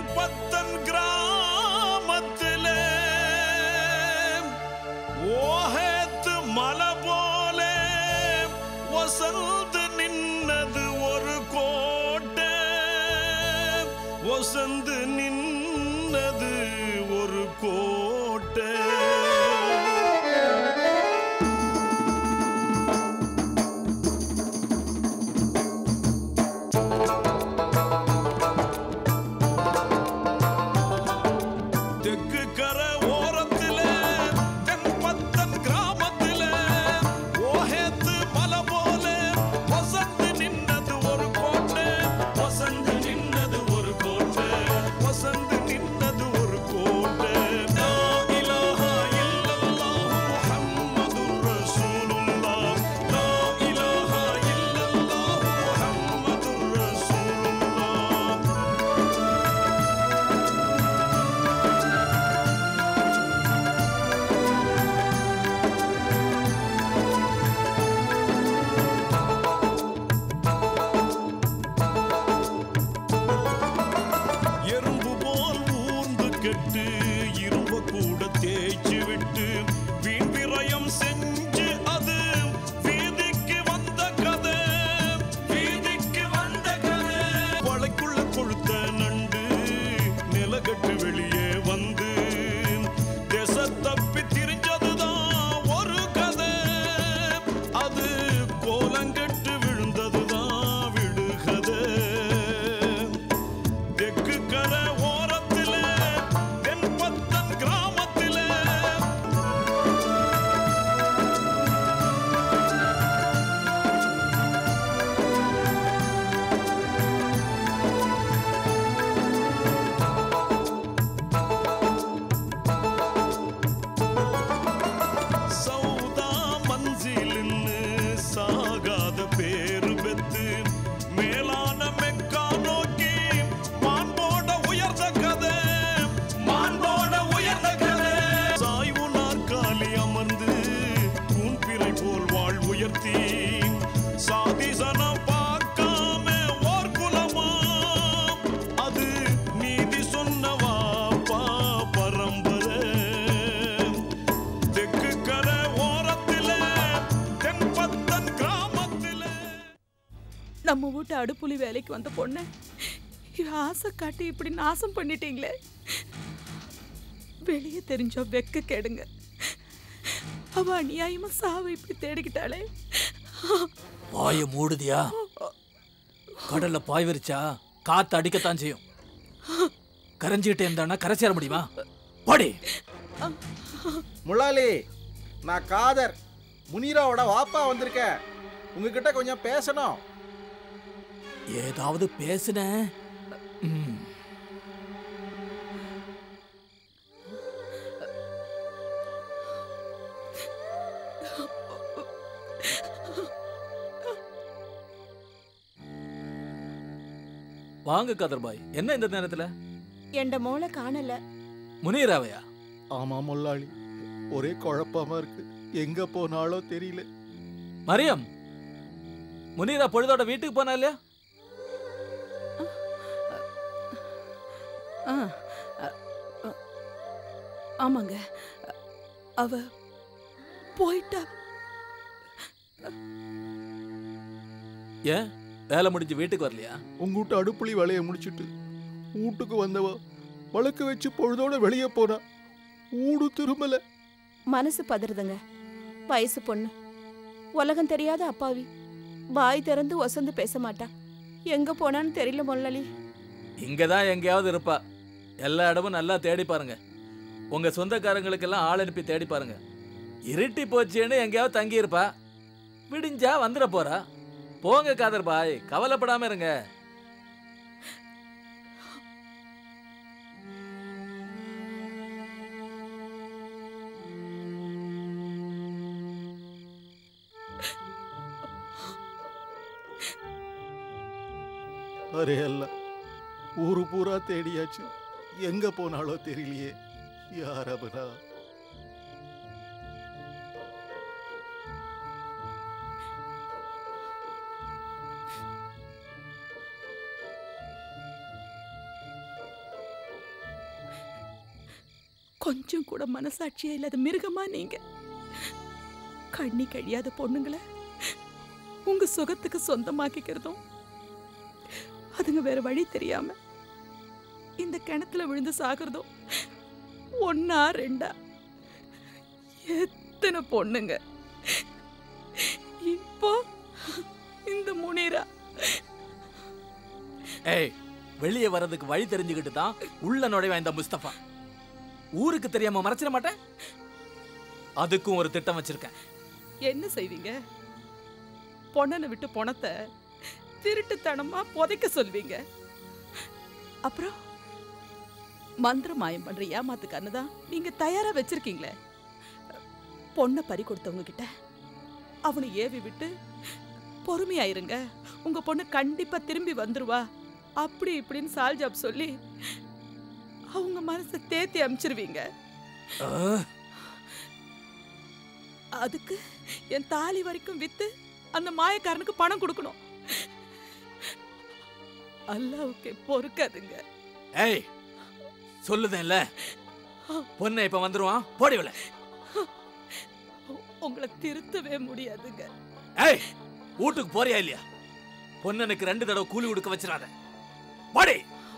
தென்பத்தன் கிராமத்திலே ஓஹேத்து மலை போலே வசந்து நின்னது ஒரு கோட்டை வசந்து நின்னது ஒரு கோட்டை தெற்கு கரை ஓரத்திலே தென்பத்தன் கிராமத்திலே ஓஹேத்து மலை போலே வசந்து நின்னது ஒரு கோட்டை வசந்து நின்னது ஒரு கோட்டை வசந்து நின்னது ஒரு கோட்டை லா இலாஹா இல்லல்லாஹு முஹம்மதுர் ரசூலுல்லாஹ் லா இலாஹா இல்லல்லாஹு முஹம்மதுர் ரசூலுல்லாஹ் எறும்பு போல் ஊர்ந்து கெட்டு இரும்ப கூட தேய்ச்சி விட்டு வீண் விரயம் செஞ்சு அது வீதிக்கு வந்த கதை வீதிக்கு வந்த கதை வளைக்குள்ள கொழுத்த நண்டு நிலகட்டு வெளியே வந்து தேச தப்பி திரிஞ்சதுதான் ஒரு கதை அது கோலங்கெட்டு விழுந்ததுதான் விடுகதை தெற்கு கரை ஓரத்திலே தென்பத்தன் கிராமத்திலே சௌதா மஞ்சிலின்னு சாகாத பேரு பெத்து மேலான மெக்கா நோக்கி மான்போட உயர்ந்த கதை மான்போட உயர்ந்த கதை சாய்வு நாற்காலி அமர்ந்து கூன்பிறை போல் வாழ் உயர்த்தி சாதிசனம் பார்க்காம ஓர் குலமா அது நீதி சொன்னவா பா பரம்பரை தெற்கு கரை ஓரத்திலே தென்பத்தன் கிராமத்திலே நம்ம வீட்டு அடுப்புலி வேலைக்கு வந்த பொண்ணு இவ ஆசை காட்டி இப்படி நாசம் பண்ணிட்டீங்களே வெளியே தெரிஞ்சோ வெக்க கெடுங்க அவ அநியாயமா சாவை இப்படி தேடிக்கிட்டாளே வாய மூடுதியா கடல்ல பாய் விரிச்சா காத்து அடிக்கத்தான் செய்யும் கரைஞ்சிக்கிட்டே இருந்தானா கரை சேர முடியுமா பாடி முலாலி நான் காதர் முனீராவோட வாப்பா வந்திருக்கேன் உங்ககிட்ட கொஞ்சம் பேசணும் ஏதாவது பேசுன ம். வாங்க கதர்பாய் என்ன இந்த நேரத்துல என்ற மோளை காணல முனீராவையா ஆமா முல்லாளி ஒரே குழப்பமா இருக்கு எங்க போனாலோ தெரியல மரியம் முனீரா பொழுதோட வீட்டுக்கு போனா இல்லையா ஆ, அ, அ, ஆமாங்க அவ போயிட்டா ஏன் வேலை முடிஞ்சு வீட்டுக்கு வரலையா உங்ககிட்ட அடுப்புலி வேலையை முடிச்சிட்டு வீட்டுக்கு வந்தவ வழக்கு வச்சு பொழுதோட வெளியே போனா ஊடு திரும்பல மனசு பதறுதுங்க வயசு பொண்ணு உலகம் தெரியாத அப்பாவி வாய் திறந்து ஒசந்து பேச மாட்டா எங்க போனான்னு தெரியல மொல்லலி இங்கதான் எங்கேயாவது இருப்பா எல்லா இடமும் நல்லா தேடி பாருங்க உங்க சொந்தக்காரங்களுக்கெல்லாம் ஆள் அனுப்பி தேடி பாருங்க இருட்டி போச்சேன்னு எங்கேயாவது தங்கி இருப்பா விடிஞ்சா வந்துட போறா போங்க காதர் பாய் கவலைப்படாம இருங்க அரே அல்ல ஊரு பூரா தேடியாச்சு எங்க போனாலோ தெரியலையே யார் அவனா கொஞ்சம் கூட மனசாட்சியே இல்லாத மிருகமா நீங்க கண்ணி கழியாத பொண்ணுங்களை உங்க சுகத்துக்கு சொந்தமாக்கிக்கிறதும் அதுங்க வேற வழி தெரியாம இந்த கிணத்துல விழுந்து சாகுறதும் ஒன்னா ரெண்டா எத்தனை பொண்ணுங்க இப்போ இந்த முனீரா ஏய் வெளியே வர்றதுக்கு வழி தெரிஞ்சுக்கிட்டு தான் உள்ள நுழைவா இந்த முஸ்தபா ஊருக்கு தெரியாம மறைச்சிட மாட்டேன் அதுக்கும் ஒரு திட்டம் வச்சிருக்கேன் என்ன செய்வீங்க பொண்ணனை விட்டு பணத்தை திருட்டுத்தனமா புதைக்க சொல்வீங்க அப்புறம் மந்திர மாயம் பண்ற ஏமாத்துக்கான தான் நீங்க தயாரா வச்சிருக்கீங்களே பொண்ணை பறி கொடுத்தவங்க கிட்ட அவனை ஏவி விட்டு பொறுமையாயிருங்க உங்க பொண்ணு கண்டிப்பா திரும்பி வந்துருவா அப்படி இப்படின்னு சால்ஜாப் சொல்லி அவங்க மனசை தேத்தி அமிச்சிருவீங்க அஹ், அதுக்கு என் தாலி வரைக்கும் வித்து அந்த மாயக்காரனுக்கு பணம் கொடுக்கணும் அல்லாவுக்கு பொறுக்காதுங்க ஏய் சொல்லுதேன்ல பொண்ணை இப்ப வந்துருவான் போடி வில உங்களை திருத்தவே முடியாதுங்க ஏய் வீட்டுக்கு போறியா இல்லையா பொண்ணனுக்கு ரெண்டு தடவை கூலி கொடுக்க வச்சிடாத போடி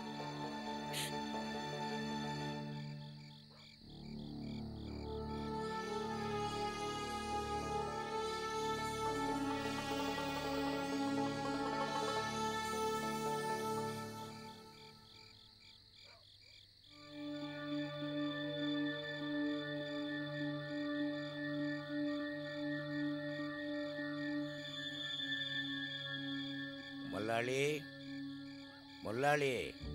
மொல்லாளி மொல்லாளி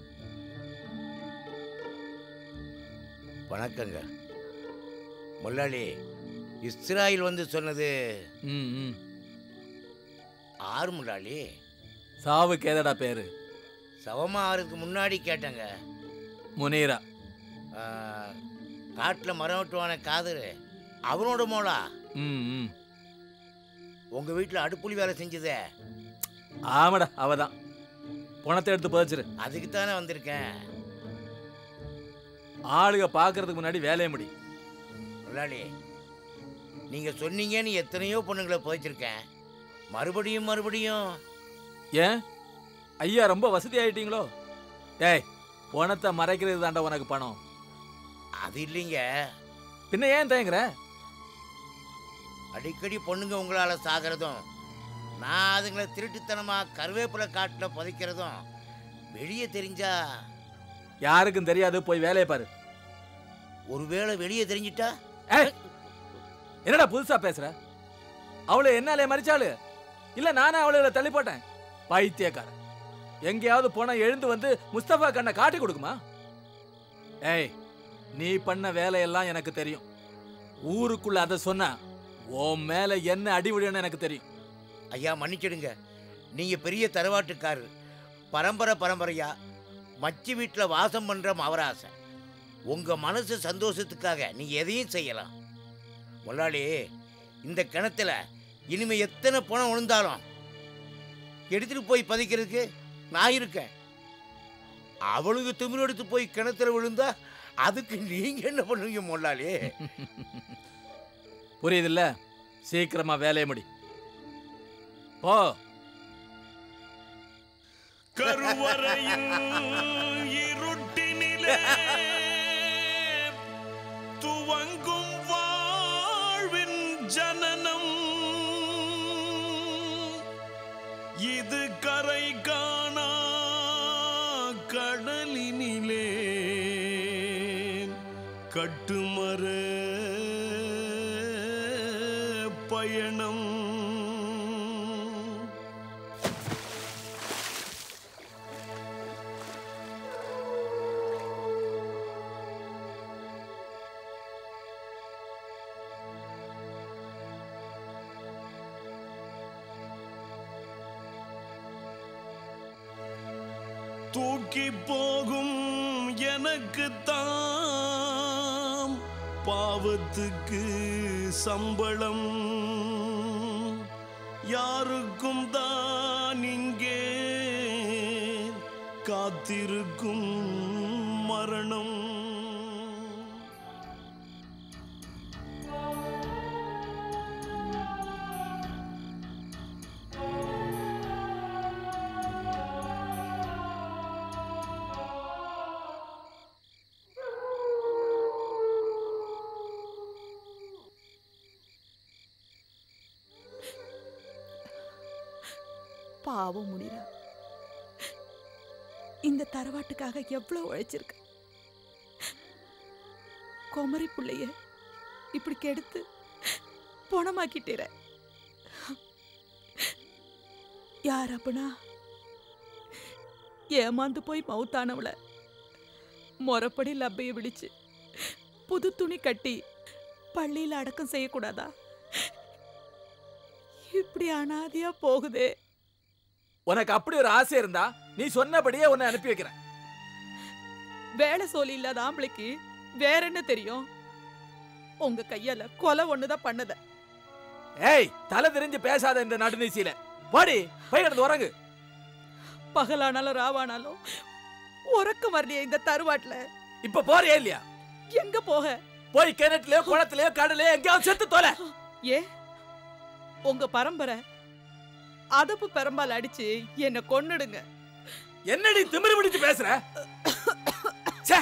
வணக்கங்க மொல்லாளி இஸ்ராயில் வந்து சொன்னது ம், ம். ஆறு முல்லாளி சாவுக்கு ஏதடா பேரு சவமா ஆறுக்கு முன்னாடி கேட்டேங்க முனீரா காட்டில் மரம் வெட்டுவான காதரு அவனோட மோளா ம், ம். உங்க வீட்டில் அடுப்புலி வேலை செஞ்சதே ஆமாடா அவதான் பணத்தை எடுத்து புதைச்சிரு அதுக்கு தானே வந்திருக்கேன் ஆளுக பார்க்கறதுக்கு முன்னாடி வேலையை முடி முதலாளி நீங்க சொன்னீங்கன்னு எத்தனையோ பொண்ணுங்களை புதைச்சிருக்கேன் மறுபடியும் மறுபடியும் ஏன் ஐயா ரொம்ப வசதி ஆயிட்டீங்களோ டேய் பணத்தை மறைக்கிறது தாண்டா உனக்கு பணம் அது இல்லைங்க பின்ன ஏன் தயங்குற அடிக்கடி பொண்ணுங்க உங்களால சாகிறதும் நான் அதுங்களை திருட்டுத்தனமா கருவேப்பிலை காட்டில் புதைக்கிறதும் வெளியே தெரிஞ்சா யாருக்கும் தெரியாது போய் வேலையை பாரு ஒருவேளை வெளியே தெரிஞ்சிட்டா ஏய் என்னடா புதுசா பேசுற அவளை என்னாலே மறிச்சாளு இல்ல நானே அவளை தள்ளி போட்டேன் பைத்தியக்கார எங்கேயாவது போனா எழுந்து வந்து முஸ்தபா கண்ணை காட்டி கொடுக்குமா ஏய் நீ பண்ண வேலையெல்லாம் எனக்கு தெரியும் ஊருக்குள்ள அதை சொன்னா உன் மேல என்ன அடி விழுன்னு எனக்கு தெரியும் ஐயா மன்னிச்சிடுங்க நீங்க பெரிய தரவாட்டுக்காரர் பரம்பரை பரம்பரையா மச்சி வீட்டில் வாசம் பண்ற மவராசை உங்க மனசு சந்தோஷத்துக்காக நீங்க எதையும் செய்யலாம் முதலாளி இந்த கிணத்துல இனிமே எத்தனை பணம் விழுந்தாலும் எடுத்துட்டு போய் பதிக்கிறதுக்கு நான் இருக்கேன் அவளுக்கு திமிரு எடுத்து போய் கிணத்துல விழுந்தா அதுக்கு நீங்க என்ன பண்ணுவீங்க முதலாளி புரியுதுல்ல சீக்கிரமா வேலையை முடி போ கருவறையின் இருட்டினிலே துவங்கும் வாழ்வின் ஜனனம் இது கரை காணா கடலினிலே கட்டுமர பயணம் தூக்கி போகும் எனக்கு தாம் பாவத்துக்கு சம்பளம் யாருக்கும் தான் இங்கே காத்திருக்கும் மரணம் பாவம் முனிரா இந்த தரவாட்டுக்காக எவ்வளவு உழைச்சிருக்க குமரி புள்ளைய இப்படி கெடுத்து பொணமாக்கிட்டீர யார் அப்பனா ஏமாந்து போய் மவுத்தானவள முறப்படி லப்பைய விடிச்சு புது துணி கட்டி பள்ளியில் அடக்கம் செய்யக்கூடாதா இப்படி அனாதையா போகுதே உனக்கு அப்படி ஒரு ஆசை இருந்தா நீ சொன்னபடியே உன்னை அனுப்பி வைக்கிறேன் வேலை சோலி இல்லாத ஆம்பளைக்கு வேற என்ன தெரியும் உங்க கையால கொலை ஒண்ணுதான் பண்ணத ஏய் தலை தெரிஞ்சு பேசாத இந்த நடுநீசியில வாடி போய் கிடந்து உறங்கு பகலானாலும் ராவானாலும் உறக்கம் வரலையே இந்த தருவாட்டுல இப்ப போறியா இல்லையா எங்க போக போய் கிணத்துலயோ குளத்துலயோ கடலையோ எங்கேயாவது செத்து தொலை ஏ உங்க பரம்பரை அதப்பு பெரம்பால் அடிச்சு என்ன கொன்னுடுங்க என்னடி திமிரு பிடிச்சு பேசுற ச்சே,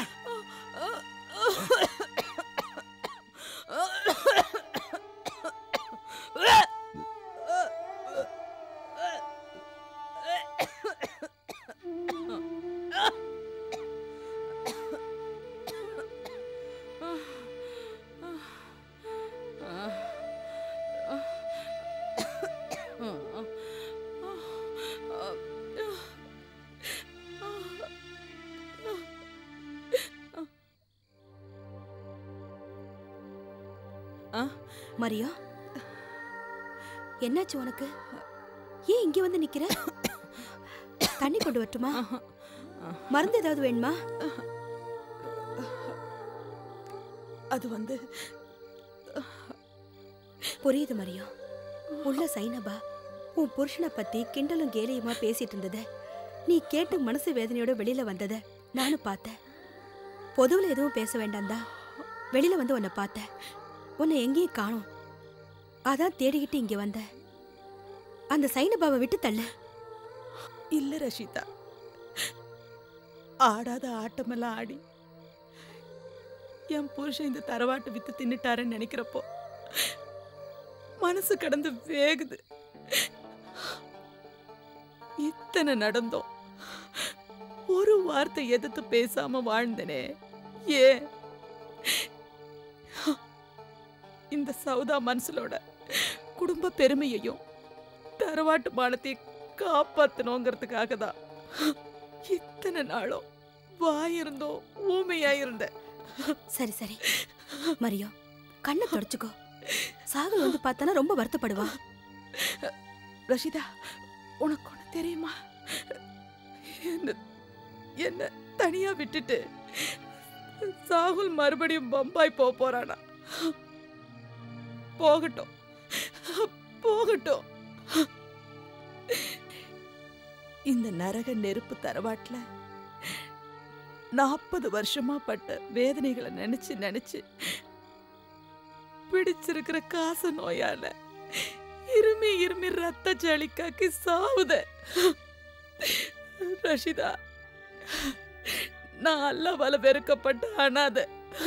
மரியா என்னாச்சு உனக்கு ஏன் இங்க வந்து நிக்கிற தண்ணி கொண்டு வரட்டுமா மருந்து ஏதாவது வேணுமா அது வந்து புரியுது மரியா உள்ள சைனபா உன் புருஷனை பத்தி கிண்டலும் கேலியுமா பேசிட்டு இருந்தத நீ கேட்டு மனசு வேதனையோட வெளியில வந்தத நானும் பார்த்தேன் பொதுவுல எதுவும் பேச வேண்டாம்தா வெளியில வந்து உன்னை பார்த்தேன் உன்னை எங்கேயும் காணோம் அதான் தேடிக்கிட்டு இங்க வந்த அந்த சைனபாவை விட்டு தள்ளு இல்ல ரஷிதா ஆடாத ஆட்டமெல்லாம் ஆடி என் புருஷன் இந்த தரவாட்டு வித்து தின்னுட்டாருன்னு நினைக்கிறப்போ மனசு கடந்து வேகுது இத்தனை நடந்தோம் ஒரு வார்த்தை எதிர்த்து பேசாம வாழ்ந்தனே ஏன் இந்த சௌதா மனசுலோட குடும்ப பெருமையையும் தரவாட்டு மானத்தையும் காப்பாத்தணுங்கிறதுக்காக தான் இத்தனை நாளும் வாயிருந்தோம் ஊமையா இருந்தேன் சரி சரி மரியா கண்ணை தொடச்சுக்கோ சாகல் வந்து பார்த்தானா ரொம்ப வருத்தப்படுவா ரஷிதா உனக்கு ஒண்ணு தெரியுமா என்ன என்ன தனியா விட்டுட்டு சாகுல் மறுபடியும் பம்பாய் போக போறானா போகட்டும் போகட்டும் இந்த நரக நெருப்பு தரவாட்டுல நாற்பது வருஷமா பட்ட வேதனைகளை நினைச்சு நினைச்சு பிடிச்சிருக்கிற காச நோயால இருமி இருமி ரத்த ஜலிக்காக்கி சாவுத ரஷிதா நான் அல்லவல வெறுக்கப்பட்ட அனாத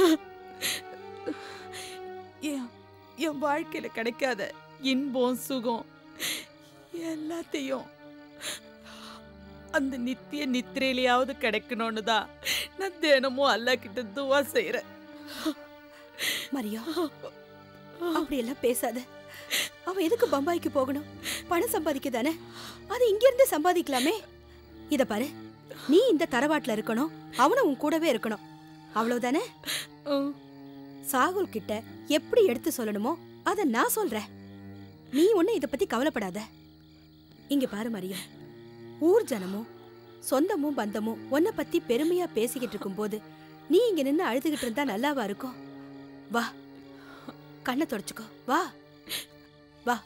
என் என் வாழ்க்கையில கிடைக்காத இன்பம் சுகம் எல்லாத்தையும் அந்த நித்திய நித்திரையிலையாவது கிடைக்கணும்னு தான் நான் தினமும் அல்லா கிட்ட துவா செய்யறேன் மரியா அப்படி எல்லாம் பேசாத அவன் எதுக்கு பம்பாய்க்கு போகணும் பணம் சம்பாதிக்க தானே அது இங்க இருந்து சம்பாதிக்கலாமே இத பாரு நீ இந்த தரவாட்டுல இருக்கணும் அவனும் உன் கூடவே இருக்கணும் அவ்வளவுதானே உம். சாகுல் கிட்ட எப்படி எடுத்து சொல்லணுமோ அத நான் சொல்றேன் நீ ஒண்ணு இத பத்தி கவலைப்படாத இங்க பாரு மரியா ஊர் ஜனமும் சொந்தமும் பந்தமும் உன்னை பத்தி பெருமையா பேசிக்கிட்டு இருக்கும்போது நீ இங்க நின்னு அழுதுகிட்டு இருந்தா நல்லாவா இருக்கும் வா கண்ணை தொடச்சுக்கோ வா வா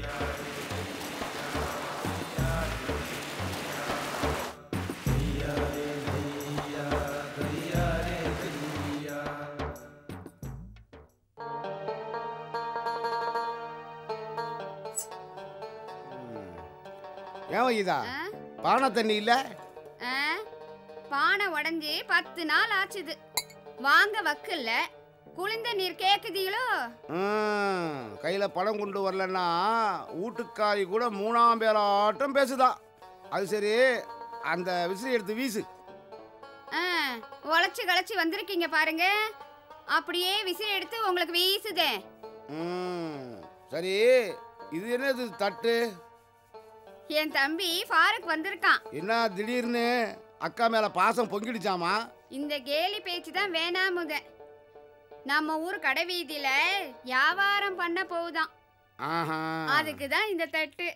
ஏன் இதா ஆ? பானை தண்ணி இல்ல ஆ? பானை உடைஞ்சு பத்து நாள் ஆச்சுது வாங்க வக்கில்ல குளிர்ந்த நீர் கேக்குதீங்களோ ம், கையில பணம் கொண்டு வரலன்னா வீட்டுக்காரி கூட மூணாம் பேராட்டம் பேசுதா அது சரி அந்த விசிறி எடுத்து வீசு ஆ, உழைச்சு களைச்சு வந்திருக்கீங்க பாருங்க அப்படியே விசிறி எடுத்து உங்களுக்கு வீசுதே ம், சரி இது என்னது தட்டு என் தம்பி ஃபாரூக் வந்திருக்கான் என்ன திடீர்னு அக்கா மேல பாசம் பொங்கிடுச்சாமா இந்த கேலி பேச்சு தான் வேணாமுத நம்ம ஊர் கடை வீதியில வியாபாரம் பண்ண போகுதாம் ஆஹா அதுக்கு தான் இந்த தட்டு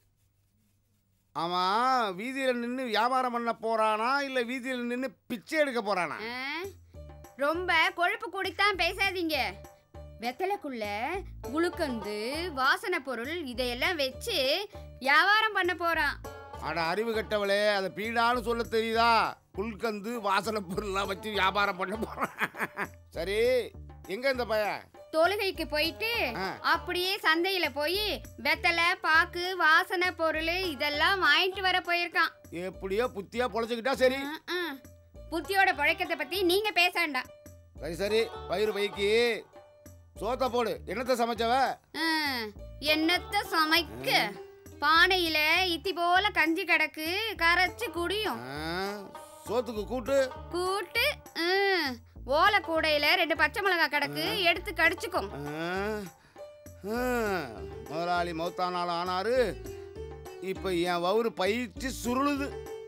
ஆமா வீதியில நின்று வியாபாரம் பண்ண போறானா இல்ல வீதியில நின்று பிச்சை எடுக்க போறானா ஆ? ரொம்ப கொழுப்பு கூடித்தான் பேசாதீங்க வெத்தலைக்குள்ள குளுக்கந்து வாசனை பொருள் இதையெல்லாம் வச்சு வியாபாரம் பண்ண போறான் அட அறிவு கட்டவளே அதை பீடான்னு சொல்ல தெரியுதா குல்கந்து வாசனை பொருள்லாம் வச்சு வியாபாரம் பண்ண போறான் சரி எங்க இந்த பையன் தொழுகைக்கு போயிட்டு ஆ. அப்படியே சந்தையில போய் வெத்தலை பாக்கு வாசனை பொருள் இதெல்லாம் வாங்கிட்டு வர போயிருக்கான் எப்படியோ புத்தியா பொழைச்சுக்கிட்டா சரி ம், ம். புத்தியோட பழக்கத்தை பத்தி நீங்க பேச வேண்டாம் சரி சரி பயிர் பைக்கு சோத்த போடு என்னத்தை சமைச்சவ ம், என்னத்த சமைக்க பானையில இத்தி போல கஞ்சி கிடக்கு கரைச்சு குடியும் ஆ, சோத்துக்கு கூட்டு கூட்டு ம், ஓலை கூடையில ரெண்டு பச்சை மிளகாய் கிடக்கு எடுத்து கடிச்சுக்கும் ஆ, ஆ, முதலாளி மௌத்தானாலும் ஆனாரு இப்போ என் வவுறு பயிற்சி சுருளுது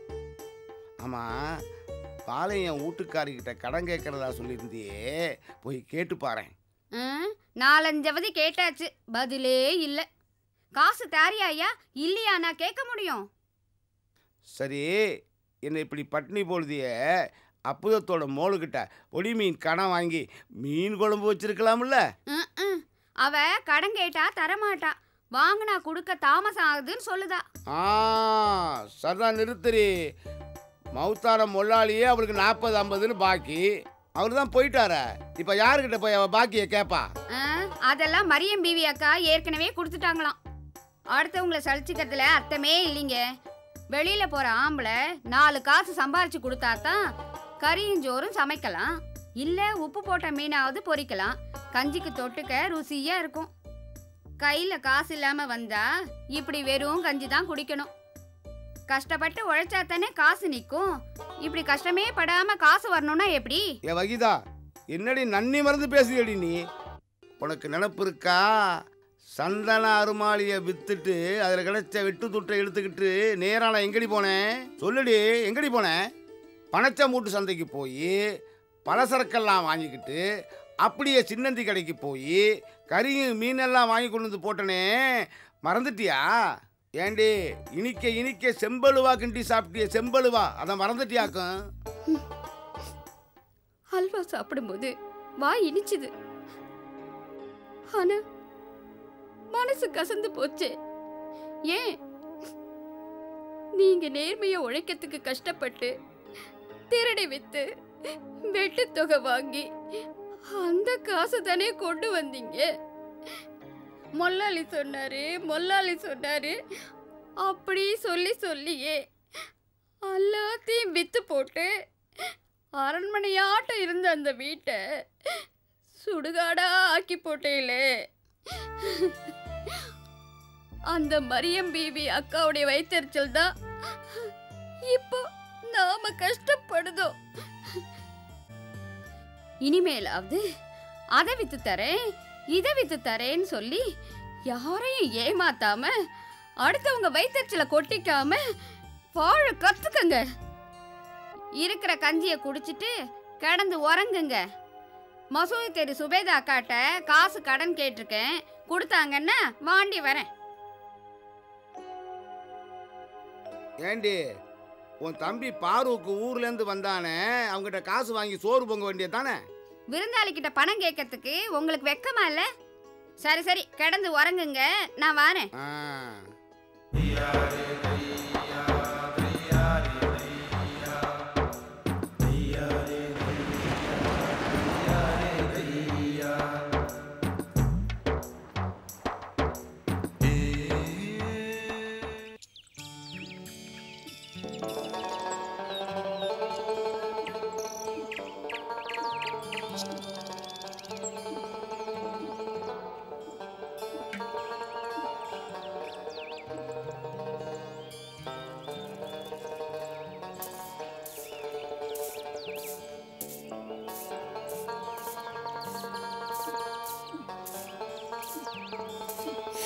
ஆமா பாலை என் வீட்டுக்காரிக்கிட்ட கடன் கேட்கறதா சொல்லியிருந்தியே போய் கேட்டு பாறேன் ம், நாலஞ்சவதி கேட்டாச்சு பதிலே இல்ல காசு தாரியா ஐயா இல்லையா நான் கேட்க முடியும் சரி என்னை இப்படி பட்னி பொழுதிய அப்புதத்தோட மோளுக்கிட்ட ஒடி மீன் கடன் வாங்கி மீன் குழம்பு வச்சிருக்கலாம்ல ம், ம். அவ கடன் கேட்டா தரமாட்டா வாங்கினா கொடுக்க தாமசம் ஆகுதுன்னு சொல்லுதா ஆ சரிதான் நிறுத்தரி மௌத்தான மொல்லாளியே அவளுக்கு நாற்பது ஐம்பதுன்னு பாக்கி அவர் தான் போயிட்டாரே இப்போ யாருக்கிட்ட போய் அவள் பாக்கியை கேட்பா ஆ, அதெல்லாம் மரியம் பிவி அக்கா ஏற்கனவே கொடுத்துட்டாங்களாம் அடுத்தவங்கள சலிச்சுக்கிறதுல அர்த்தமே இல்லைங்க வெளியில போற ஆம்பளை நாலு காசு சம்பாரிச்சு கொடுத்தா தான் கறியும் சோறும் சமைக்கலாம் இல்ல உப்பு போட்ட மீனாவது பொரிக்கலாம் கஞ்சிக்கு தொட்டுக்க ருசியா இருக்கும் கையில காசு இல்லாம வந்தா இப்படி வெறும் கஞ்சி தான் குடிக்கணும் கஷ்டப்பட்டு உழைச்சா தானே காசு நிற்கும் இப்படி கஷ்டமே படாம காசு வரணும்னா எப்படி ஏ வகிதா என்னடி நன்னி மறந்து பேசுதடி நீ உனக்கு நினப்பு இருக்கா சந்தன அருமாளியை வித்துட்டு அதில் கிடைச்ச வெட்டு துட்டை எடுத்துக்கிட்டு நேரா நான் எங்கடி போனேன் சொல்லுடி எங்கடி போனேன் பனச்சமூட்டு சந்தைக்கு போய் பலசரக்கெல்லாம் வாங்கிக்கிட்டு அப்படியே சின்னந்தி கடைக்கு போய் கறியும் மீனெல்லாம் வாங்கி கொண்டு வந்து போட்டனே மறந்துட்டியா ஏண்டி இனிக்க இனிக்க செம்பழுவா கிண்டி சாப்பிட்டிய செம்பழுவா அதை மறந்துட்டியாக்கும் ஹல்வா சாப்பிடும்போது வாய் இனிச்சுது ஆனா மனசு கசந்து போச்சே ஏன் நீங்க நேர்மையா உழைக்கிறதுக்கு கஷ்டப்பட்டு திருடி வித்து வெட்டு தொகை வாங்கி அந்த காசு தானே கொண்டு வந்தீங்க மொல்லாளி சொன்னாரு மொல்லாளி சொன்னாரு அப்படி சொல்லி சொல்லியே எல்லாத்தையும் வித்து போட்டு அரண்மனையாட்டம் இருந்த அந்த வீட்டை சுடுகாடா ஆக்கி போட்டேலே அந்த மரியம் பீவி அக்காவுடைய வயிற்றுச்சல் தான் இப்போ நாம கஷ்டப்படுதோம் இனிமேலாவது அதை வித்து தரேன் இதை வித்து தரேன்னு சொல்லி யாரையும் ஏமாத்தாம அடுத்தவங்க வயிற்றுச்சலை கொட்டிக்காம வாழ கத்துக்கங்க இருக்கிற கஞ்சியை குடிச்சிட்டு கிடந்து உறங்குங்க மசூதி தெரு சுபேதா அக்காட்ட காசு கடன் கேட்டிருக்கேன் கொடுத்தாங்கன்னா வாண்டி வரேன் ஏண்டி உன் தம்பி பாரூக்கு ஊர்லேருந்து வந்தானே அவங்ககிட்ட காசு வாங்கி சோறு பொங்க வேண்டியது தானே விருந்தாளி கிட்ட பணம் கேட்கறதுக்கு உங்களுக்கு வெக்கமா இல்ல சரி சரி கிடந்து உறங்குங்க நான் வரேன் ஆ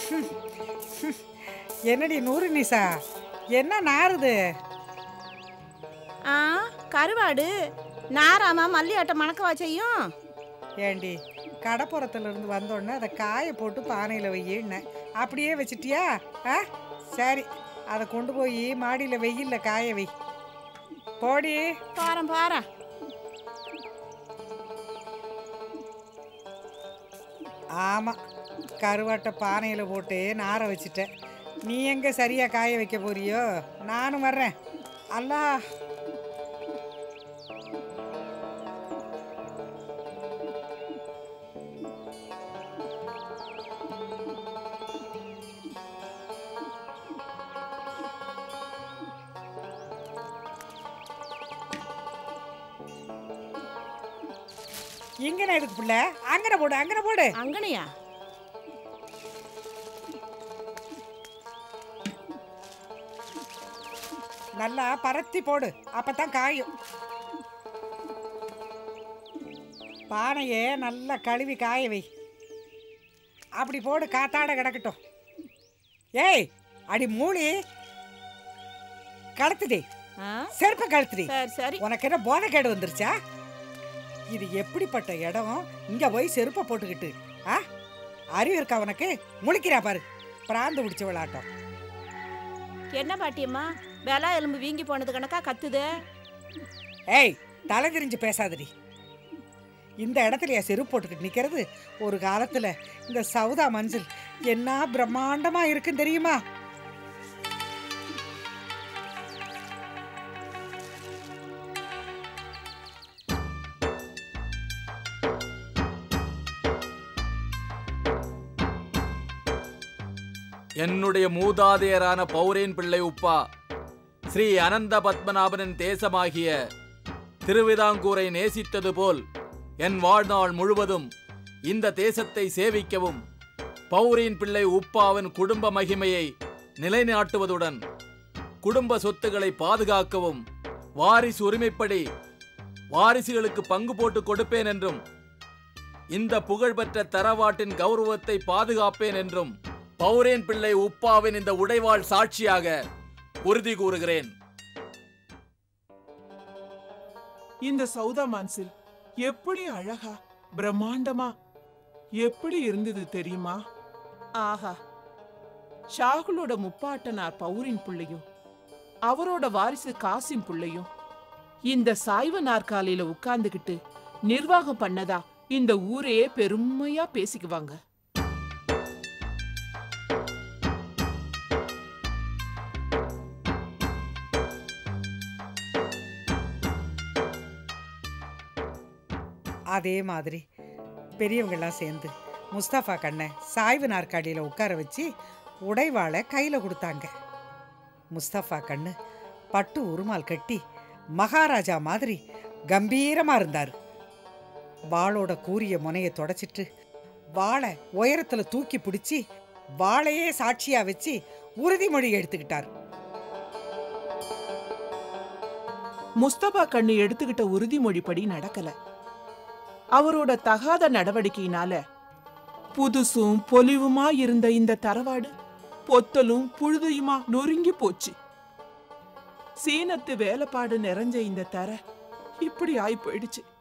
என்னடி நூறு நிசா என்ன நாறுது ஆ கருவாடு நாராமா மல்லியாட்ட மணக்கவா செய்யும் ஏண்டி கடப்புறத்துல இருந்து வந்தோடனே அதை காய போட்டு பானையில் வெயின்னேன் அப்படியே வச்சிட்டியா ஆ சரி அதை கொண்டு போய் மாடியில் வெயில்ல காய வை போடி பாரம் பாரம் ஆமாம் கருவாட்டை பானையில் போட்டு நார வச்சிட்டேன் நீ எங்கே சரியாக காய வைக்க போறியோ நானும் வர்றேன் அல்லா இங்கன எதுக்கு பிள்ளை அங்கன போடு அங்கன போடு அங்கனையா நல்லா பரத்தி போடு அப்பதான் காயும் பானையே நல்லா கழுவி காய வை அப்படி போடு காத்தாட கிடக்கட்டும் ஏய் அடி மூளி கடத்துடி ஆ செருப்ப கழுத்துடி சரி சரி உனக்கு என்ன போதைக்கேடு வந்துருச்சா இது எப்படிப்பட்ட இடம் இங்க போய் செருப்பை போட்டுக்கிட்டு ஆ அறிவு இருக்கா உனக்கு முழிக்கிறா பாரு பிராந்து பிடிச்ச விளாட்டம் என்ன பாட்டியம்மா வெலா எலும்பு வீங்கி போனது கணக்கா கத்துது ஏய் தலை திரிஞ்சு பேசாதடி இந்த இடத்துலயா செருப்பு போட்டுக்கிட்டு நிக்கிறது ஒரு காலத்துல இந்த சவுதா மஞ்சள் என்ன பிரம்மாண்டமா இருக்குன்னு தெரியுமா என்னுடைய மூதாதையரான பௌரேன் பிள்ளை உப்பா ஸ்ரீ அனந்த பத்மநாபனின் தேசமாகிய திருவிதாங்கூரை நேசித்தது போல் என் வாழ்நாள் முழுவதும் இந்த தேசத்தை சேவிக்கவும் பௌரீன் பிள்ளை உப்பாவின் குடும்ப மகிமையை நிலைநாட்டுவதுடன் குடும்ப சொத்துக்களை பாதுகாக்கவும் வாரிசு உரிமைப்படி வாரிசுகளுக்கு பங்கு போட்டு கொடுப்பேன் என்றும் இந்த புகழ்பெற்ற தரவாட்டின் கௌரவத்தை பாதுகாப்பேன் என்றும் பௌரேன் பிள்ளை உப்பாவின் இந்த உடைவாள் சாட்சியாக உறுதி கூறுகிறேன் இந்த சௌதா மான்சில் எப்படி அழகா பிரம்மாண்டமா எப்படி இருந்தது தெரியுமா ஆஹா ஷாகுலோட முப்பாட்டனார் பௌரின் பிள்ளையும் அவரோட வாரிசு காசிம் பிள்ளையும் இந்த சாய்வ நாற்காலியில உட்கார்ந்துகிட்டு நிர்வாகம் பண்ணதா இந்த ஊரையே பெருமையா பேசிக்குவாங்க அதே மாதிரி பெரியவங்கெல்லாம் சேர்ந்து முஸ்தபா கண்ணை சாய்வு நாற்காலியில் உட்கார வச்சு உடைவாளை கையில் கொடுத்தாங்க முஸ்தபா கண்ணு பட்டு உருமால் கட்டி மகாராஜா மாதிரி கம்பீரமா இருந்தார் வாளோட கூரிய முனையை தொடச்சிட்டு வாளை உயரத்துல தூக்கி பிடிச்சி வாளையே சாட்சியா வச்சு உறுதிமொழி எடுத்துக்கிட்டார் முஸ்தபா கண்ணு எடுத்துக்கிட்ட உறுதிமொழிப்படி நடக்கல அவரோட தகாத நடவடிக்கையினால புதுசும் பொலிவுமா இருந்த இந்த தரவாடு பொத்தலும் புழுதியுமா நொறுங்கி போச்சு சீனத்து வேலைப்பாடு நிறைஞ்ச இந்த தர இப்படி ஆயி போயிடுச்சு